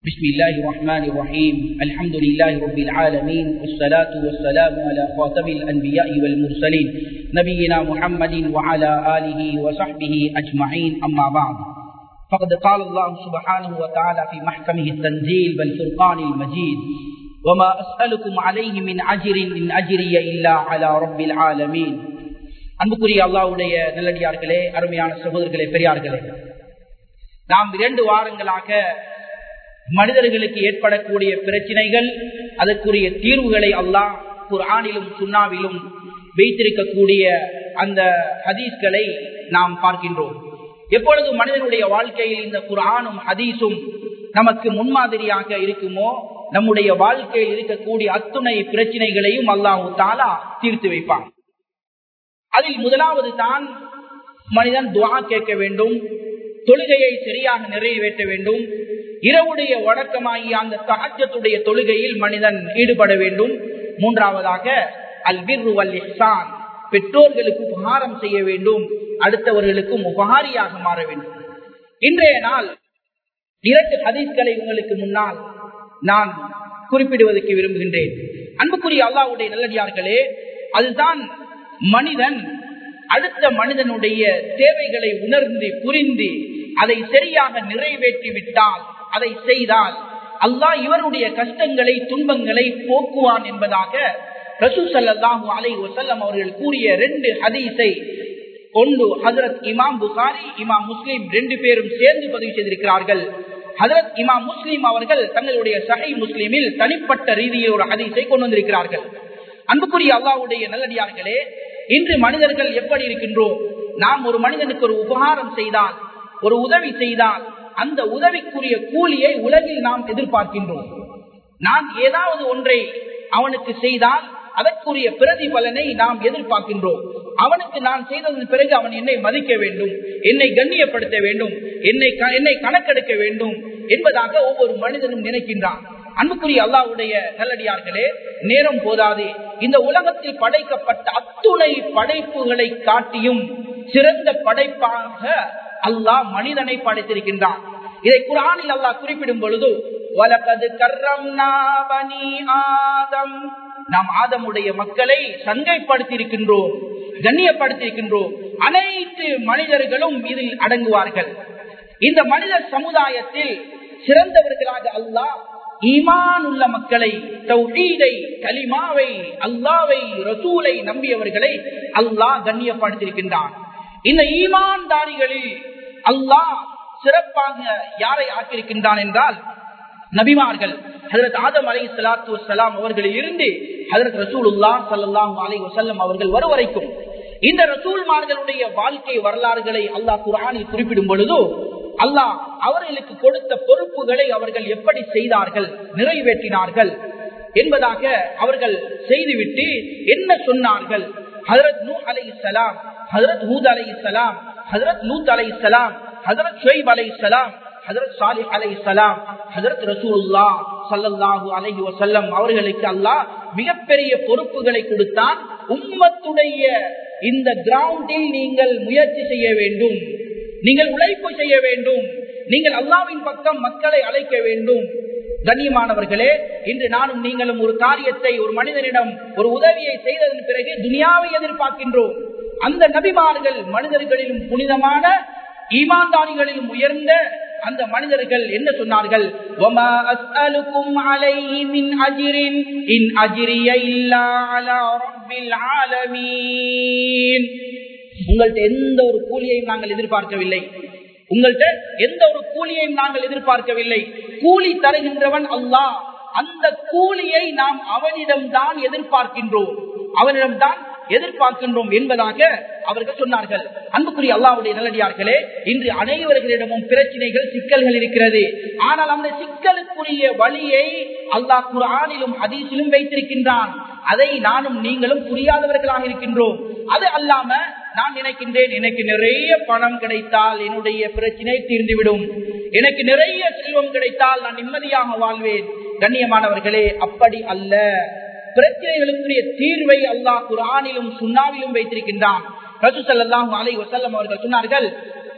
بسم الله الرحمن الرحيم الحمد لله رب العالمين والصلاة والسلام على خاتم الأنبياء والمرسلين نبينا محمد وعلى آله وصحبه أجمعين أما بعد فقد قال الله سبحانه وتعالى في محكمه التنزيل والفرقان المجيد وما أسألكم عليه من أجر إن أجري إلا على رب العالمين அன்புக்குரிய அல்லாவுடைய நல்லடியார்களே அருமையான சகோதரர்களே பெரியார்களே நாம் இரண்டு வாரங்களாக மனிதர்களுக்கு ஏற்படக்கூடிய பிரச்சனைகள் அதற்குரிய தீர்வுகளை அல்லாஹ் குர்ஆனிலும் சுண்ணாவிலும் வைத்திருக்கக்கூடிய அந்த ஹதீஸ்களை நாம் பார்க்கின்றோம் எப்பொழுது மனிதனுடைய வாழ்க்கையில் இந்த குர்ஆனும் ஹதீஸும் நமக்கு முன்மாதிரியாக இருக்குமோ நம்முடைய வாழ்க்கையில் இருக்கக்கூடிய அத்துணை பிரச்சனைகளையும் அல்லாஹு தாலா தீர்த்து வைப்பான் அதில் முதலாவது தான் மனிதன் துவா கேட்க வேண்டும் தொழுகையை சரியாக நிறைவேற்ற வேண்டும் இரவுடைய வழக்கமாகிய அந்த தகஜத்துடைய தொழுகையில் மனிதன் ஈடுபட வேண்டும் மூன்றாவதாக அல் பிர்ரு அல் இஹ்சான் பெற்றோர்களுக்கு உபகாரம் செய்ய வேண்டும் அடுத்தவர்களுக்கும் உபகாரியாக மாற வேண்டும் இன்றைய நாள் இரண்டு ஹதீஸ்களை உங்களுக்கு முன்னால் நான் குறிப்பிடுவதற்கு விரும்புகின்றேன் அன்புக்குரிய அல்லாவுடைய நல்லடியார்களே அதுதான் மனிதன் அடுத்த மனிதனுடைய தேவைகளை உணர்ந்து புரிந்து அதை சரியாக நிறைவேற்றி விட்டால் அதை செய்தால் அல்லாஹ் இவருடைய கஷ்டங்களை துன்பங்களை போக்குவான் என்பதாக ரசூசல்லாஹூ அலை வசல்லம் அவர்கள் கூறிய ரெண்டு ஹதீஸை ஒன்று ஹசரத் இமாம் புகாரி இமாம் முஸ்லீம் ரெண்டு பேரும் சேர்ந்து பதிவு செய்திருக்கிறார்கள் ஹசரத் இமாம் முஸ்லீம் அவர்கள் தங்களுடைய சகை முஸ்லீமில் தனிப்பட்ட ரீதியில் ஒரு ஹதீஸை கொண்டு வந்திருக்கிறார்கள் அன்புக்குரிய அல்லாவுடைய நல்லடியார்களே இன்று மனிதர்கள் எப்படி இருக்கின்றோம் நாம் ஒரு மனிதனுக்கு ஒரு உபகாரம் செய்தால் ஒரு உதவி செய்தால் அந்த உதவிக்குரிய கூலியை உலகில் நாம் எதிர்பார்க்கின்றோம் நான் ஏதாவது ஒன்றை அவனுக்கு செய்தால் அதற்குரிய பிரதிபலனை நாம் எதிர்பார்க்கின்றோம் அவனுக்கு நான் செய்ததன் பிறகு அவன் என்னை மதிக்க வேண்டும் என்னை கண்ணியப்படுத்த வேண்டும் என்னை என்னை கணக்கெடுக்க வேண்டும் என்பதாக ஒவ்வொரு மனிதனும் நினைக்கின்றான் அன்புக்குரிய அல்லாவுடைய நல்லடியார்களே நேரம் போதாது இந்த உலகத்தில் படைக்கப்பட்ட அத்துணை படைப்புகளை காட்டியும் சிறந்த படைப்பாக அல்லாஹ் மனிதனை படைத்திருக்கின்றான் இதை குரானில் அல்லாஹ் குறிப்பிடும் பொழுது வலகது கர்ரம் ஆதம் நாம் ஆதமுடைய மக்களை சங்கைப்படுத்தியிருக்கின்றோம் கண்ணியப்படுத்தியிருக்கின்றோம் அனைத்து மனிதர்களும் இதில் அடங்குவார்கள் இந்த மனித சமுதாயத்தில் சிறந்தவர்களாக அல்லாஹ் ஈமான் உள்ள மக்களை தௌஹீதை கலிமாவை அல்லாவை ரசூலை நம்பியவர்களை அல்லாஹ் கண்ணியப்படுத்தியிருக்கின்றான் இந்த ஈமான்தாரிகளில் அல்லாஹ் சிறப்பாக யாரை ஆக்கியிருக்கின்றான் என்றால் நபிமார்கள் ஹதரத் ஆதம் அலை சலாத்து வலாம் அவர்களில் இருந்து ஹதரத் ரசூலுல்லா சல்லாஹூ அலை வசல்லம் அவர்கள் வருவரைக்கும் இந்த ரசூல்மார்களுடைய வாழ்க்கை வரலாறுகளை அல்லாஹ் குரானில் குறிப்பிடும் பொழுதோ அல்லாஹ் அவர்களுக்கு கொடுத்த பொறுப்புகளை அவர்கள் எப்படி செய்தார்கள் நிறைவேற்றினார்கள் என்பதாக அவர்கள் செய்துவிட்டு என்ன சொன்னார்கள் ஹதரத் நூ அலை சலாம் ஹதரத் ஹூத் அலை சலாம் ஹதரத் லூத் அலை சலாம் ஹதரத் ஷுவைப் அலை சலாம் ஹதரத் சாலிஹ் அலை சலாம் ஹதரத் ரசூல்லா சல்லல்லாஹு அலஹி வசல்லம் அவர்களுக்கு அல்லாஹ் மிகப்பெரிய பொறுப்புகளை கொடுத்தான் உம்மத்துடைய இந்த கிரவுண்டில் நீங்கள் முயற்சி செய்ய வேண்டும் நீங்கள் உழைப்பு செய்ய வேண்டும் நீங்கள் அல்லாவின் பக்கம் மக்களை அழைக்க வேண்டும் கண்ணியமானவர்களே இன்று நானும் நீங்களும் ஒரு காரியத்தை ஒரு மனிதனிடம் ஒரு உதவியை செய்ததன் பிறகு துனியாவை எதிர்பார்க்கின்றோம் அந்த நபிமார்கள் மனிதர்களிலும் புனிதமான ஈமான்தாரிகளிலும் உயர்ந்த அந்த மனிதர்கள் என்ன சொன்னார்கள் உங்கள்கிட்ட எந்த ஒரு கூலியையும் நாங்கள் எதிர்பார்க்கவில்லை உங்கள்கிட்ட எந்த ஒரு கூலியையும் நாங்கள் எதிர்பார்க்கவில்லை கூலி தருகின்றவன் அல்லாஹ் அந்த கூலியை நாம் அவனிடம் தான் எதிர்பார்க்கின்றோம் அவனிடம் தான் எதிர்பார்க்கின்றோம் என்பதாக அவர்கள் சொன்னார்கள் அன்புக்குரிய அல்லாவுடைய நல்லடியார்களே இன்று அனைவர்களிடமும் பிரச்சனைகள் சிக்கல்கள் இருக்கிறது ஆனால் அந்த சிக்கலுக்குரிய வழியை அல்லாஹ் குரானிலும் அதீசிலும் வைத்திருக்கின்றான் அதை நானும் நீங்களும் புரியாதவர்களாக இருக்கின்றோம் அது அல்லாம நான் நினைக்கின்றேன் எனக்கு நிறைய பணம் கிடைத்தால் என்னுடைய பிரச்சனை தீர்ந்துவிடும் எனக்கு நிறைய செல்வம் கிடைத்தால் நான் நிம்மதியாக வாழ்வேன் கண்ணியமானவர்களே அப்படி அல்ல பிரச்சனைகளுக்குரிய தீர்வை அல்லாஹ் குரானிலும் சுண்ணாவிலும் வைத்திருக்கின்றான் ரசூசல்லாஹு அலை வசல்லம் அவர்கள் சொன்னார்கள்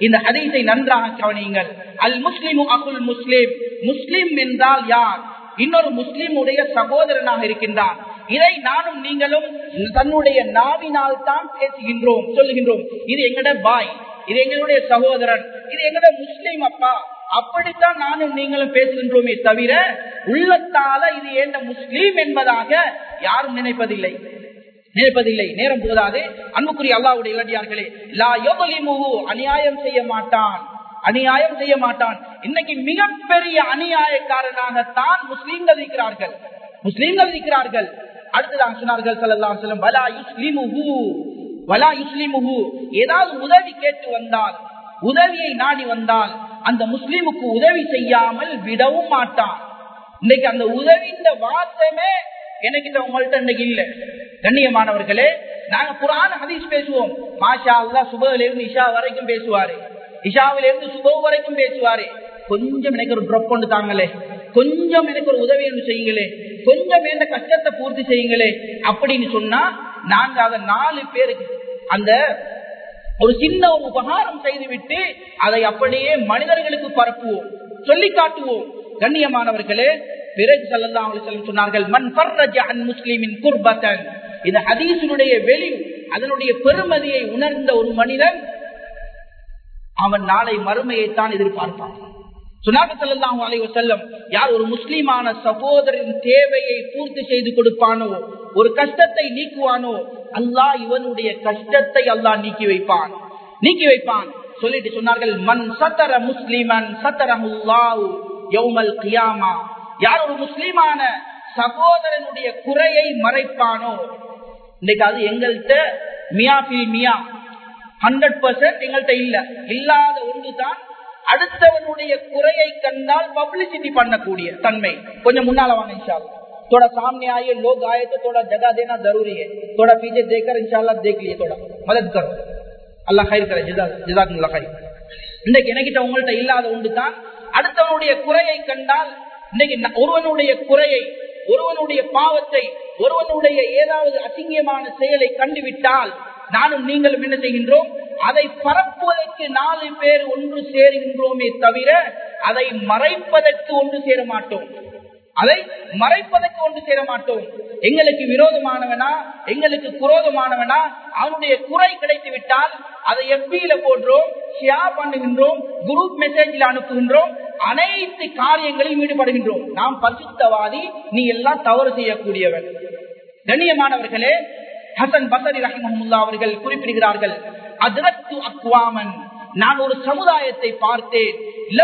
இந்த ஹதீஸை நன்றாக கவனியுங்கள் அல் முஸ்லிமு அகுல் முஸ்லிம் முஸ்லிம் என்றால் யார் இன்னொரு முஸ்லிமுடைய சகோதரனாக இருக்கின்றார் இதை நானும் நீங்களும் தன்னுடைய நாவினால் தான் பேசுகின்றோம் சொல்லுகின்றோம் இது எங்கட பாய் இது எங்களுடைய சகோதரன் இது எங்கட முஸ்லீம் அப்பா அப்படித்தான் நானும் நீங்களும் பேசுகின்றோமே தவிர உள்ளத்தால இது ஏண்ட முஸ்லீம் என்பதாக யாரும் நினைப்பதில்லை நினைப்பதில்லை நேரம் போதாது அன்புக்குரிய அல்லாவுடைய இலடியார்களே லா யோகலிமுகு அநியாயம் செய்ய மாட்டான் அநியாயம் செய்ய மாட்டான் இன்னைக்கு மிகப்பெரிய அநியாயக்காரனாகத்தான் முஸ்லீம்கள் இருக்கிறார்கள் முஸ்லீம்கள் இருக்கிறார்கள் அடுத்ததாக சொன்னார்கள் சல்லல்லாஹு சொல்லம் வலா யுஸ்லிமுஹு வலா யுஸ்லிமுஹு ஏதாவது உதவி கேட்டு வந்தால் உதவியை நாடி வந்தால் அந்த முஸ்லீமுக்கு உதவி செய்யாமல் விடவும் மாட்டான் இன்னைக்கு அந்த உதவின்ற வார்த்தைமே எனக்கு உங்கள்ட்ட இன்னைக்கு இல்ல கண்ணியமானவர்களே நாங்க புராண ஹதீஸ் பேசுவோம் மாஷா அல்லா சுபல இருந்து இஷா வரைக்கும் பேசுவாரு இஷாவில இருந்து சுப வரைக்கும் பேசுவாரு கொஞ்சம் எனக்கு ஒரு ட்ரப் கொண்டு தாங்களே கொஞ்சம் எனக்கு ஒரு உதவி என்று செய்யுங்களே கொஞ்சம் என்ன கஷ்டத்தை பூர்த்தி செய்யுங்களே அப்படின்னு சொன்னா நாங்க அதை நாலு பேருக்கு அந்த ஒரு சின்ன ஒரு உபகாரம் செய்துவிட்டு அதை அப்படியே மனிதர்களுக்கு பரப்புவோம் சொல்லி காட்டுவோம் கண்ணியமானவர்களே பிறகு சல்லா அலிசல்லம் சொன்னார்கள் மண் பர்ரஜ அன் முஸ்லிமின் குர்பத்தன் இந்த ஹதீசனுடைய வெளி அதனுடைய பெருமதியை உணர்ந்த ஒரு மனிதன் அவன் நாளை மறுமையைத்தான் எதிர்பார்ப்பான் சுனாபி சல்லாஹூ அலை வசல்லம் யார் ஒரு முஸ்லிமான சகோதரின் தேவையை பூர்த்தி செய்து கொடுப்பானோ ஒரு கஷ்டத்தை நீக்குவானோ அல்லாஹ் இவனுடைய கஷ்டத்தை அல்லாஹ் நீக்கி வைப்பான் நீக்கி வைப்பான் சொல்லிட்டு சொன்னார்கள் மண் சத்தர முஸ்லிமன் சத்தரமுல்லாஹு யௌமல் கியாமா யார் ஒரு முஸ்லிமான சகோதரனுடைய குறையை மறைப்பானோ இன்னைக்கு அது எங்கள்கிட்ட மியா பில் மியா ஹண்ட்ரட் பர்சன்ட் எங்கள்கிட்ட இல்ல இல்லாத ஒன்றுதான் அடுத்தவனுடைய குறையை கண்டால் பப்ளிசிட்டி பண்ணக்கூடிய தன்மை கொஞ்சம் முன்னால வாங்க இன்ஷால்லா थोड़ा सामने आइए लोग आए तो थोड़ा जगह देना जरूरी है थोड़ा पीछे देखकर इंशाल्लाह देख लिए थोड़ा मदद करो அல்லாஹ் கயிறு करे ஜிதாக்குல்லா கயிறு இன்னைக்கு எனக்கிட்ட உங்கள்கிட்ட இல்லாத ஒன்று தான் அடுத்தவனுடைய குறையை கண்டால் இன்னைக்கு ஒருவனுடைய குறையை ஒருவனுடைய பாவத்தை ஒருவனுடைய ஏதாவது அசிங்கியமான செயலை கண்டுவிட்டால் நானும் நீங்களும் என்ன செய்கின்றோம் அதை பரப்புவதற்கு நாலு பேர் ஒன்று சேருகின்றோமே தவிர அதை மறைப்பதற்கு ஒன்று சேர மாட்டோம் அதை மறைப்பதற்கு ஒன்று சேர மாட்டோம் எங்களுக்கு விரோதமானவனா எங்களுக்கு குரோதமானவனா அவனுடைய குறை கிடைத்து விட்டால் அதை எப்பியில போடுறோம் ஷேர் பண்ணுகின்றோம் குரூப் மெசேஜில் அனுப்புகின்றோம் அனைத்து காரியங்களையும் ஈடுபடுகின்றோம் நாம் பரிசுத்தவாதி நீ எல்லாம் தவறு செய்யக்கூடியவன் கண்ணியமானவர்களே ஹசன் பசரி ரஹிமஹமுல்லா அவர்கள் குறிப்பிடுகிறார்கள் அதிரத்து அக்வாமன் நான் ஒரு சமுதாயத்தை பார்த்தேன்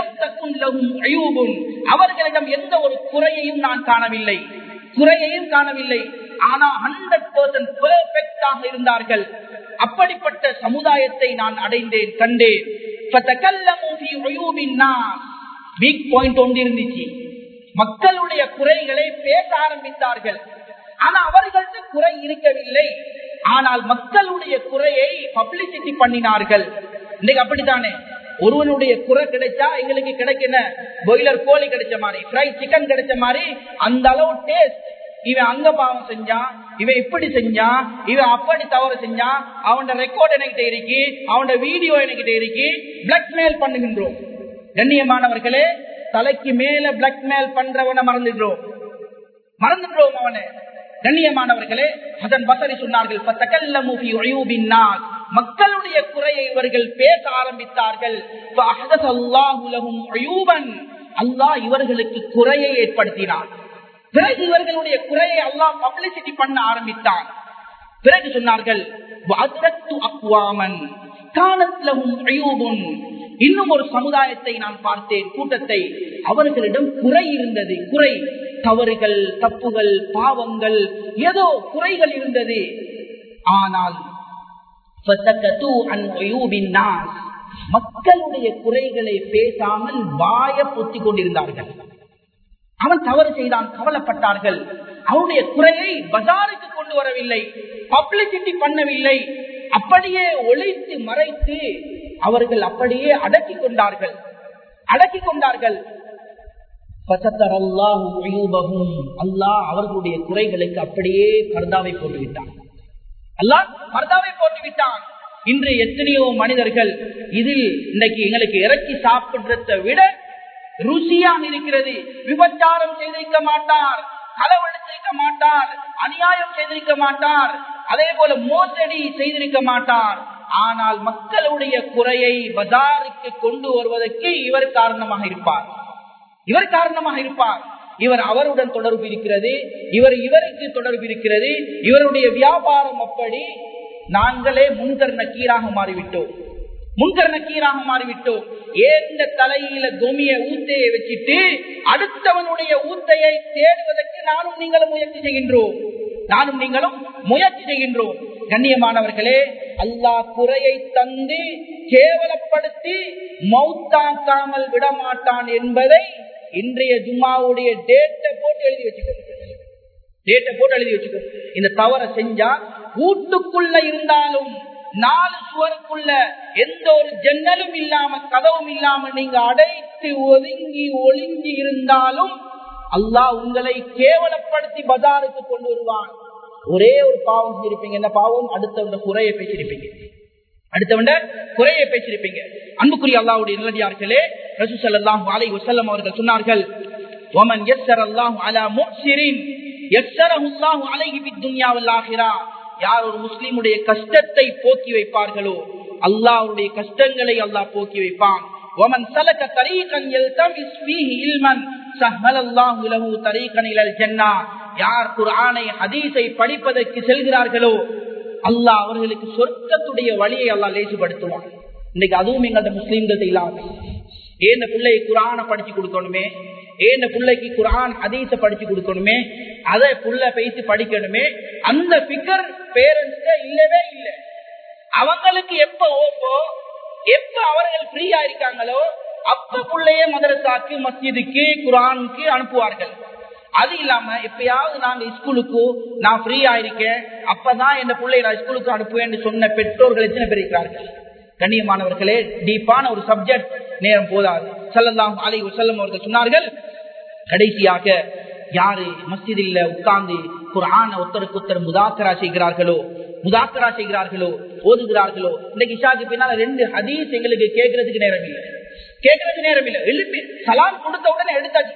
அவர்களிடம் எந்த ஒரு குறையையும் நான் காணவில்லை குறையையும் காணவில்லை ஆனா ஹண்ட்ரட் பர்சன்ட் பெர்ஃபெக்டாக இருந்தார்கள் அப்படிப்பட்ட சமுதாயத்தை நான் அடைந்தேன் கண்டேன் வீக் பாயிண்ட் ஒன்று இருந்துச்சு மக்களுடைய குறைகளை பேச ஆரம்பித்தார்கள் ஆனா அவர்கள்ட்ட குறை இருக்கவில்லை ஆனால் மக்களுடைய குறையை பப்ளிசிட்டி பண்ணினார்கள் இன்னைக்கு அப்படித்தானே ஒருவனுடைய குறை கிடைச்சா எங்களுக்கு கிடைக்கிற பாய்லர் கோழி கிடைச்ச மாதிரி ஃப்ரை சிக்கன் கிடைச்ச மாதிரி அந்த அளவு டேஸ்ட் இவன் அங்க பாவம் செஞ்சான் இவன் இப்படி செஞ்சான் இவன் அப்படி தவறு செஞ்சான் அவனோட ரெக்கார்ட் என்கிட்ட இருக்கு அவனோட வீடியோ என்கிட்ட இருக்கு பிளாக்மெயில் பண்ணுகின்றோம் கண்ணியமானவர்களே தலைக்கு மேல பிளாக்மெயில் பண்றவனை மறந்துடுறோம் மறந்துடுறோம் அவனை கண்ணியமானவர்களே அதன் பசரி சொன்னார்கள் மக்களுடைய குறையை இவர்கள் பேச ஆரம்பித்தார்கள் அல்லாஹ் இவர்களுக்கு குறையை ஏற்படுத்தினார் பிறகு இவர்களுடைய குறையை அல்லாஹ் பப்ளிசிட்டி பண்ண ஆரம்பித்தான் பிறகு சொன்னார்கள் இன்னும் ஒரு சமுதாயத்தை நான் பார்த்தேன் கூட்டத்தை அவர்களிடம் குறை இருந்தது குறை தவறுகள் தப்புகள் பாவங்கள் ஏதோ குறைகள் இருந்தது ஆனால் மக்களுடைய குறைகளை பேசாமல் வாய பொத்திக் கொண்டிருந்தார்கள் அவன் தவறு செய்தான் கவலைப்பட்டார்கள் அவனுடைய குறையை பஜாருக்கு கொண்டு வரவில்லை பப்ளிசிட்டி பண்ணவில்லை அப்படியே ஒழித்து மறைத்து அவர்கள் அப்படியே அடக்கி கொண்டார்கள் அடக்கி கொண்டார்கள் அல்லாஹ் அவர்களுடைய குறைகளுக்கு அப்படியே பர்தாவை போட்டுவிட்டான் அல்லாஹ் பர்தாவை போட்டுவிட்டான் இன்று எத்தனையோ மனிதர்கள் இதில் இன்னைக்கு எங்களுக்கு இறக்கி சாப்பிடுறதை விட ருசியாக இருக்கிறது விபச்சாரம் செய்திருக்க மாட்டார் களவெடுத்திருக்க மாட்டார் அநியாயம் செய்திருக்க மாட்டார் அதே போல மோசடி செய்திருக்க மாட்டார் ஆனால் மக்களுடைய குறையை பஜாருக்கு கொண்டு வருவதற்கு இவர் காரணமாக இருப்பார் இவர் காரணமாக இருப்பார் இவர் அவருடன் தொடர்பு இருக்கிறது இவர் இவருக்கு தொடர்பு இருக்கிறது இவருடைய வியாபாரம் அப்படி நாங்களே முன்கர் நக்கீராக மாறிவிட்டோம் முன்கர் நக்கீராக மாறிவிட்டோம் ஏந்த தலையில கொமிய ஊத்தையை வச்சுட்டு அடுத்தவனுடைய ஊத்தையை தேடுவதற்கு நானும் நீங்களும் முயற்சி செய்கின்றோம் நானும் நீங்களும் முயற்சி செய்கின்றோம் கண்ணியமானவர்களே அல்லாஹ் குறையை தந்து கேவலப்படுத்தி மௌத்தாக்காமல் விடமாட்டான் என்பதை இன்றைய ஜும்மாவுடைய டேட்டை போட்டு எழுதி வச்சுக்கணும் டேட்டை போட்டு எழுதி வச்சுக்கணும் இந்த தவறை செஞ்சா வீட்டுக்குள்ள இருந்தாலும் நாலு சுவருக்குள்ள எந்த ஒரு ஜன்னலும் இல்லாம கதவும் இல்லாம நீங்க அடைத்து ஒதுங்கி ஒளிஞ்சி இருந்தாலும் அல்லாஹ் உங்களை கேவலப்படுத்தி பஜாருக்கு கொண்டு வருவான் ஒரே ஒரு பாவம் செஞ்சிருப்பீங்க என்ன பாவம் அடுத்தவங்க குறைய பேசியிருப்பீங்க அடுத்தவண்ட குறைய பேசியிருப்பீங்க அன்புக்குரிய அல்லாவுடைய நிலடியார்களே ரசூசல்லாஹு அலை வசல்லம் அவர்கள் சொன்னார்கள் ومن يسر الله على مؤسر يسره الله عليه في الدنيا والاخره யார் ஒரு முஸ்லிமுடைய கஷ்டத்தை போக்கி வைப்பார்களோ அல்லாஹ்வுடைய கஷ்டங்களை அல்லாஹ் போக்கி வைப்பான் ومن سلك طريقا يلتمس فيه علما سهل الله له طريقا الى الجنه யார் குர்ஆனை ஹதீஸை படிப்பதற்கு செல்கிறார்களோ அல்லாஹ் அவர்களுக்கு சொர்க்கத்துடைய வழியை அல்லாஹ் லேசுபடுத்துவான் இன்னைக்கு அதுவும் எங்கள்ட்ட முஸ்லீம்கள் இல்லாம ஏந்த பிள்ளைக்கு குரான படிச்சு கொடுக்கணுமே ஏந்த பிள்ளைக்கு குரான் அதீச படிச்சு கொடுக்கணுமே அதை புள்ள பேசி படிக்கணுமே அந்த பிகர் பேரண்ட்ஸ் இல்லவே இல்லை அவங்களுக்கு எப்ப ஓப்போ எப்ப அவர்கள் ஃப்ரீயா இருக்காங்களோ அப்ப பிள்ளைய மதரசாக்கு மஸ்ஜிதுக்கு குரானுக்கு அனுப்புவார்கள் அது இல்லாம எப்பயாவது நாங்க ஸ்கூலுக்கு நான் ஃப்ரீயா இருக்கேன் அப்பதான் என் பிள்ளை நான் ஸ்கூலுக்கு அனுப்புவேன் சொன்ன பெற்றோர்கள் எத்தனை பேர் இருக்கிறார்கள் கண்ணியமானவர்களே டீப்பான ஒரு சப்ஜெக்ட் நேரம் போதாது செல்லலாம் அலை செல்லம் அவர்கள் சொன்னார்கள் கடைசியாக யாரு மஸ்ஜிதில் உட்கார்ந்து குரான ஒருத்தருக்கு ஒருத்தர் முதாக்கரா செய்கிறார்களோ முதாக்கரா செய்கிறார்களோ ஓதுகிறார்களோ இன்னைக்கு இஷாக்கு பின்னால ரெண்டு ஹதீஸ் எங்களுக்கு கேட்கறதுக்கு நேரம் இல்லை கேட்கறதுக்கு நேரம் இல்லை எழுப்பி சலாம் கொடுத்த உடனே எடுத்தாச்சு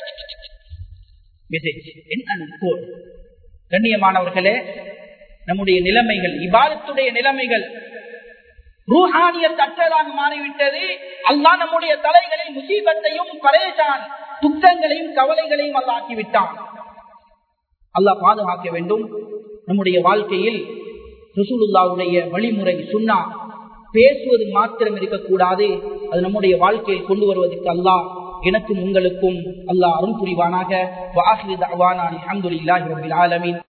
மெசேஜ் என்ன கண்ணியமானவர்களே நம்முடைய நிலைமைகள் இபாதத்துடைய நிலைமைகள் ரூஹானிய தற்றதாக மாறிவிட்டது அல்லா நம்முடைய தலைகளில் முசீபத்தையும் பரேசான் துக்கங்களையும் கவலைகளையும் அல்லாக்கி விட்டான் அல்லாஹ் பாதுகாக்க வேண்டும் நம்முடைய வாழ்க்கையில் ரசூலுல்லாவுடைய வழிமுறை சுண்ணா பேசுவது மாத்திரம் இருக்கக்கூடாது அது நம்முடைய வாழ்க்கையில் கொண்டு வருவதற்கு அல்லாஹ் எனக்கும் உங்களுக்கும் அல்லாஹ் அருள் புரிவானாக வாஹித் அவானான் அஹமதுல்லாஹி ரபில் ஆலமீன்